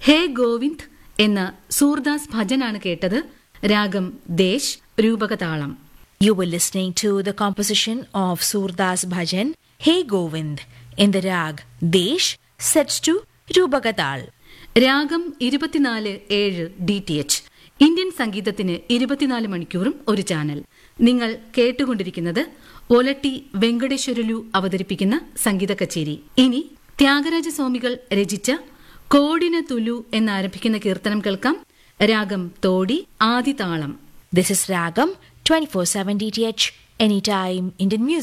ഹേ ഗോവിന്ദ് എന്ന സൂർദാസ് ഭജനാണ് കേട്ടത് രാഗം ദേശ് രൂപകതാളം You were listening to the composition of Surdas Bhajan, Hey Govind, in the rag Desh, set to Rubagatal. രാഗം ഇരുപത്തിനാല് ഏഴ് ഡി ടി എച്ച് ഇന്ത്യൻ സംഗീതത്തിന് ഇരുപത്തിനാല് മണിക്കൂറും ഒരു ചാനൽ നിങ്ങൾ കേട്ടുകൊണ്ടിരിക്കുന്നത് ഒലട്ടി വെങ്കടേശ്വരലു അവതരിപ്പിക്കുന്ന സംഗീത കച്ചേരി ഇനി ത്യാഗരാജ സ്വാമികൾ രചിച്ച കോടിന തുലു എന്നാരംഭിക്കുന്ന കീർത്തനം കേൾക്കാം രാഗം തോടി ആദിതാളം This is Ragam 24 7 DTH, anytime Indian music.